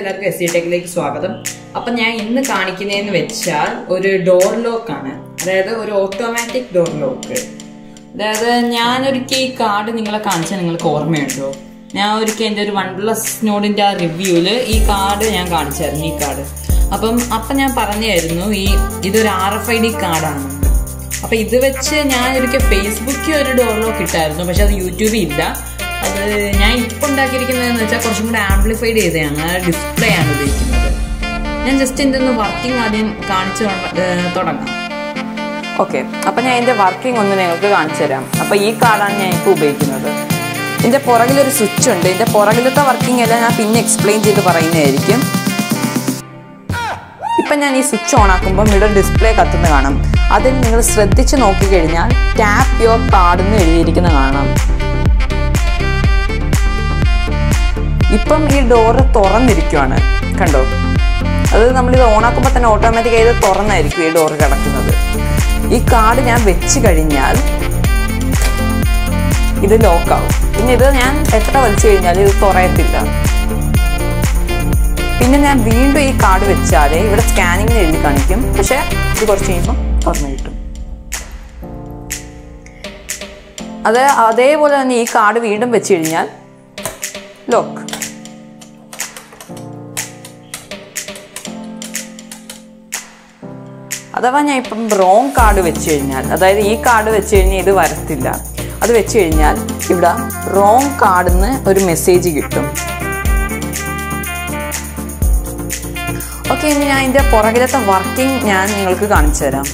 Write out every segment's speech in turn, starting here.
എല്ലാവർക്കും S C ടെക്കിലേക്ക് സ്വാഗതം അപ്പൊ ഞാൻ ഇന്ന് കാണിക്കുന്നതെന്ന് വെച്ചാൽ ഒരു ഡോർ ലോക്ക് ആണ് അതായത് ഒരു ഓട്ടോമാറ്റിക് ഡോർ ലോക്ക് അതായത് ഞാനൊരിക്കൽ ഈ കാർഡ് നിങ്ങളെ കാണിച്ചാൽ നിങ്ങൾക്ക് ഓർമ്മയുണ്ടോ ഞാൻ ഒരിക്കൽ എൻ്റെ ഒരു വൺ പ്ലസ് നോഡിന്റെ ആ റിവ്യൂവിൽ ഈ കാർഡ് ഞാൻ കാണിച്ചായിരുന്നു ഈ കാർഡ് അപ്പം അപ്പം ഞാൻ പറഞ്ഞായിരുന്നു ഈ ഇതൊരു ആർ എഫ് ഐ ഡി കാർഡാണ് അപ്പൊ ഇത് വെച്ച് ഞാൻ ഒരിക്കൽ ഫേസ്ബുക്കിൽ ഒരു ഡോർ ലോക്ക് ഇട്ടായിരുന്നു പക്ഷെ അത് യൂട്യൂബിൽ ഇല്ല അത് ഞാൻ ഇപ്പൊ ഉണ്ടാക്കിയിരിക്കുന്നതെന്ന് വെച്ചാൽ കുറച്ചും കൂടെ ആംപ്ലിഫൈഡ് ചെയ്തതാണ് ഡിസ്പ്ലേ ആണ് ഉപയോഗിക്കുന്നത് ഞാൻ ജസ്റ്റ് എൻ്റെ ഒന്ന് വർക്കിംഗ് ആദ്യം കാണിച്ചു തൊട- ഏർ തുടങ്ങാം ഓക്കെ അപ്പം ഞാൻ ഇതിൻ്റെ വർക്കിംഗ് ഒന്ന് നിങ്ങൾക്ക് കാണിച്ചു തരാം അപ്പോൾ ഈ കാർഡാണ് ഞാൻ ഇപ്പോൾ ഉപയോഗിക്കുന്നത് ഇതിൻ്റെ പുറകിലൊരു സ്വിച്ച് ഉണ്ട് ഇതിൻ്റെ പുറകിലത്തെ വർക്കിംഗ് എല്ലാം ഞാൻ പിന്നെ എക്സ്പ്ലെയിൻ ചെയ്ത് പറയുന്നതായിരിക്കും ഇപ്പം ഞാൻ ഈ സ്വിച്ച് ഓൺ ആക്കുമ്പോൾ ഇവിടെ ഡിസ്പ്ലേ കത്തുന്ന കാണാം അതിൽ നിങ്ങൾ ശ്രദ്ധിച്ച് നോക്കിക്കഴിഞ്ഞാൽ ടാപ്പ് യുവർ കാർഡ് എന്ന് എഴുതിയിരിക്കുന്ന കാണാം ഇപ്പം ഈ ഡോറ് തുറന്നിരിക്കുവാണ് കണ്ടോ അത് നമ്മളിത് ഓണാക്കുമ്പോൾ തന്നെ ഓട്ടോമാറ്റിക്കായി ഇത് തുറന്നായിരിക്കും ഈ ഡോറ് കിടക്കുന്നത് ഈ കാർഡ് ഞാൻ വെച്ച് കഴിഞ്ഞാൽ ഇത് ലോക്കാവും പിന്നെ ഇത് ഞാൻ എത്ര വലിച്ചു കഴിഞ്ഞാൽ ഇത് തുറയത്തില്ല പിന്നെ ഞാൻ വീണ്ടും ഈ കാർഡ് വെച്ചാലേ ഇവിടെ സ്കാനിങ്ങിന് എഴുതി കാണിക്കും പക്ഷെ ഇത് കുറച്ച് കഴിയുമ്പോൾ തുറന്നു കിട്ടും അത് അതേപോലെ തന്നെ ഈ കാർഡ് വീണ്ടും വെച്ച് കഴിഞ്ഞാൽ ലോക്ക് അഥവാ ഞാൻ ഇപ്പം റോങ് കാർഡ് വെച്ച് കഴിഞ്ഞാൽ അതായത് ഈ കാർഡ് വെച്ച് കഴിഞ്ഞാൽ ഇത് വരത്തില്ല അത് വെച്ച് കഴിഞ്ഞാൽ ഇവിടെ റോങ് കാർഡിന്ന് ഒരു മെസ്സേജ് കിട്ടും ഓക്കെ ഇനി ഞാൻ ഇതിൻ്റെ പുറകിലത്തെ വർക്കിംഗ് ഞാൻ നിങ്ങൾക്ക് കാണിച്ചു തരാം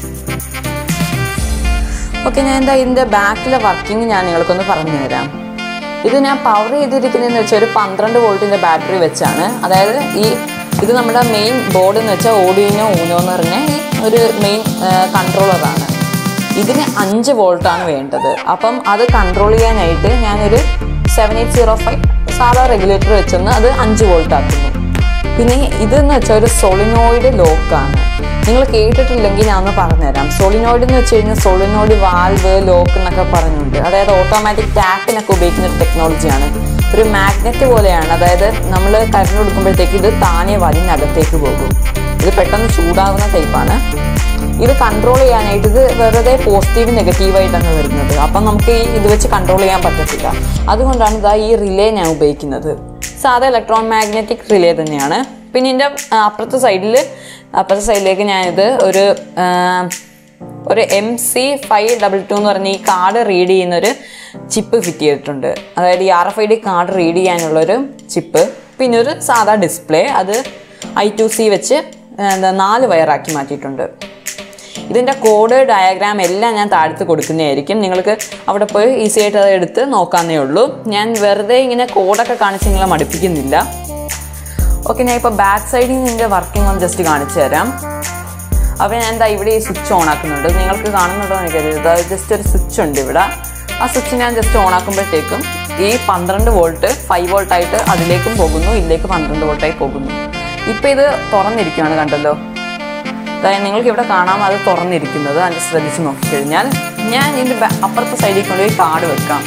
ഓക്കെ ഞാൻ എന്താ ഇതിൻ്റെ ബാക്കിലെ വർക്കിംഗ് ഞാൻ നിങ്ങൾക്കൊന്ന് പറഞ്ഞു തരാം ഇത് ഞാൻ പവർ ചെയ്തിരിക്കുന്നതെന്ന് വെച്ചാൽ ഒരു പന്ത്രണ്ട് വോൾട്ടിൻ്റെ ബാറ്ററി വെച്ചാണ് അതായത് ഈ ഇത് നമ്മുടെ മെയിൻ ബോർഡ് എന്ന് വെച്ചാൽ ഓഡിയോനോ ഊനോ എന്ന് പറഞ്ഞ ഈ ഒരു മെയിൻ കൺട്രോളറാണ് ഇതിന് അഞ്ച് വോൾട്ടാണ് വേണ്ടത് അപ്പം അത് കൺട്രോൾ ചെയ്യാനായിട്ട് ഞാനൊരു സെവൻ എയ്റ്റ് സീറോ ഫൈവ് സാധാ റെഗുലേറ്റർ വെച്ചൊന്ന് അത് അഞ്ച് വോൾട്ട് ആക്കുന്നു പിന്നെ ഇതെന്ന് വെച്ചാൽ ഒരു സോളിനോയിഡ് ലോക്കാണ് നിങ്ങൾ കേട്ടിട്ടില്ലെങ്കിൽ ഞാൻ ഒന്ന് പറഞ്ഞുതരാം സോളിനോയിഡ് എന്ന് വെച്ച് കഴിഞ്ഞാൽ സോളിനോയിഡ് വാൽവ് ലോക്ക് എന്നൊക്കെ പറഞ്ഞുണ്ട് അതായത് ഓട്ടോമാറ്റിക് ടാപ്പിനൊക്കെ ഉപയോഗിക്കുന്ന ഒരു ടെക്നോളജിയാണ് ഒരു മാഗ്നറ്റ് പോലെയാണ് അതായത് നമ്മൾ കറണ്ട് കൊടുക്കുമ്പോഴത്തേക്ക് ഇത് താനെ വലിഞ്ഞകത്തേക്ക് പോകും ഇത് പെട്ടെന്ന് ചൂടാവുന്ന ടൈപ്പാണ് ഇത് കൺട്രോൾ ചെയ്യാനായിട്ട് ഇത് വെറുതെ പോസിറ്റീവ് നെഗറ്റീവായിട്ടാണ് വരുന്നത് അപ്പം നമുക്ക് ഈ ഇത് വെച്ച് കൺട്രോൾ ചെയ്യാൻ പറ്റത്തില്ല അതുകൊണ്ടാണ് ഇതാ ഈ റിലേ ഞാൻ ഉപയോഗിക്കുന്നത് സാധാ ഇലക്ട്രോൺ മാഗ്നറ്റിക് റിലേ തന്നെയാണ് പിന്നെ ഇതിൻ്റെ അപ്പുറത്തെ സൈഡിൽ അപ്പുറത്തെ സൈഡിലേക്ക് ഞാനിത് ഒരു ആ, ഒരു M C five double two എന്ന് പറഞ്ഞ ഈ കാർഡ് റീഡ് ചെയ്യുന്ന ഒരു ചിപ്പ് ഫിറ്റ് ചെയ്തിട്ടുണ്ട് അതായത് ഈ R F I D card read ചെയ്യാനുള്ളൊരു ചിപ്പ് പിന്നെ ഒരു സാധാ ഡിസ്പ്ലേ അത് ഐ ടു സി വെച്ച് എന്താ നാല് വയറാക്കി മാറ്റിയിട്ടുണ്ട് ഇതിൻ്റെ കോഡ് ഡയഗ്രാം എല്ലാം ഞാൻ താഴത്ത് കൊടുക്കുന്നതായിരിക്കും നിങ്ങൾക്ക് അവിടെ പോയി ഈസി ആയിട്ട് അത് എടുത്ത് നോക്കാന്നേ ഉള്ളൂ ഞാൻ വെറുതെ ഇങ്ങനെ കോഡൊക്കെ കാണിച്ച് നിങ്ങളെ മടുപ്പിക്കുന്നില്ല ഓക്കെ ഞാൻ ഇപ്പോൾ ബാക്ക് സൈഡിൽ നിൻ്റെ വർക്കിംഗ് ഒന്ന് ജസ്റ്റ് കാണിച്ചു തരാം അപ്പോൾ ഞാൻ എന്താ ഇവിടെ ഈ സ്വിച്ച് ഓൺ ആക്കുന്നുണ്ട് നിങ്ങൾക്ക് കാണുന്നുണ്ടോ എന്ന് എനിക്കറിയാം ജസ്റ്റ് ഒരു സ്വിച്ച് ഉണ്ട് ഇവിടെ ആ സ്വിച്ച് ഞാൻ ജസ്റ്റ് ഓൺ ആക്കുമ്പോഴത്തേക്കും ഈ പന്ത്രണ്ട് വോൾട്ട് ഫൈവ് വോൾട്ട് ആയിട്ട് അതിലേക്കും പോകുന്നു ഇതിലേക്ക് പന്ത്രണ്ട് വോൾട്ടായി പോകുന്നു ഇപ്പം ഇത് തുറന്നിരിക്കുകയാണ് കണ്ടല്ലോ അതായത് നിങ്ങൾക്ക് ഇവിടെ കാണാം അത് തുറന്നിരിക്കുന്നത് അതിൻ്റെ ശ്രദ്ധിച്ച് നോക്കിക്കഴിഞ്ഞാൽ ഞാൻ ഇതിൻ്റെ ബാ- അപ്പുറത്തെ സൈഡിൽ കൊണ്ടുപോയി കാർഡ് വെക്കാം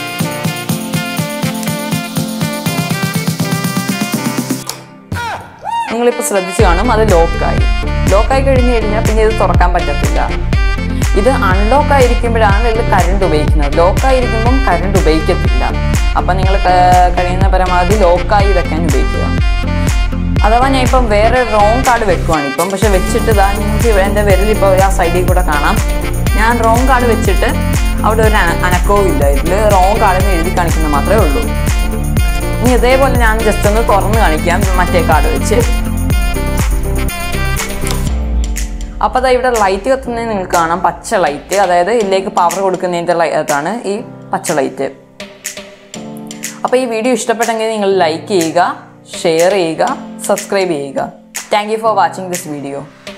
നിങ്ങളിപ്പോൾ ശ്രദ്ധിച്ച് കാണും അത് ലോക്കായി ലോക്കായി കഴിഞ്ഞ് കഴിഞ്ഞാൽ പിന്നെ ഇത് തുറക്കാൻ പറ്റത്തില്ല ഇത് അൺലോക്ക് ആയിരിക്കുമ്പോഴാണ് ഇതിൽ കറണ്ട് ഉപയോഗിക്കുന്നത് ലോക്കായിരിക്കുമ്പം കറണ്ട് ഉപയോഗിക്കത്തില്ല അപ്പം നിങ്ങൾ ക- കഴിയുന്ന പരമാവധി ലോക്കായി വെക്കാൻ ഉപയോഗിക്കുക അഥവാ ഞാൻ ഇപ്പം വേറെ റോങ് കാർഡ് വെക്കുവാണ് ഇപ്പം പക്ഷെ വെച്ചിട്ട് ഇതാ നിങ്ങൾക്ക് ഇവിടെ എൻ്റെ വിരൽ ഇപ്പോൾ ആ സൈഡിൽ കൂടെ കാണാം ഞാൻ റോങ് കാർഡ് വെച്ചിട്ട് അവിടെ ഒരു അന- അനക്കവും ഇല്ല ഇതിൽ റോങ് കാർഡിന് എഴുതി കാണിക്കുന്നത് മാത്രമേ ഉള്ളൂ ഇനി ഇതേപോലെ ഞാൻ ജസ്റ്റ് ഒന്ന് തുറന്ന് കാണിക്കാം മറ്റേ കാർഡ് വെച്ച് അപ്പോൾ അതാ ഇവിടെ ലൈറ്റ് കത്തുന്നത് നിങ്ങൾക്ക് കാണാം പച്ച ലൈറ്റ് അതായത് ഇതിലേക്ക് പവർ കൊടുക്കുന്നതിൻ്റെ ലൈറ്റാണ് ഈ പച്ച ലൈറ്റ് അപ്പോൾ ഈ വീഡിയോ ഇഷ്ടപ്പെട്ടെങ്കിൽ നിങ്ങൾ ലൈക്ക് ചെയ്യുക ഷെയർ ചെയ്യുക സബ്സ്ക്രൈബ് ചെയ്യുക thank you for watching this video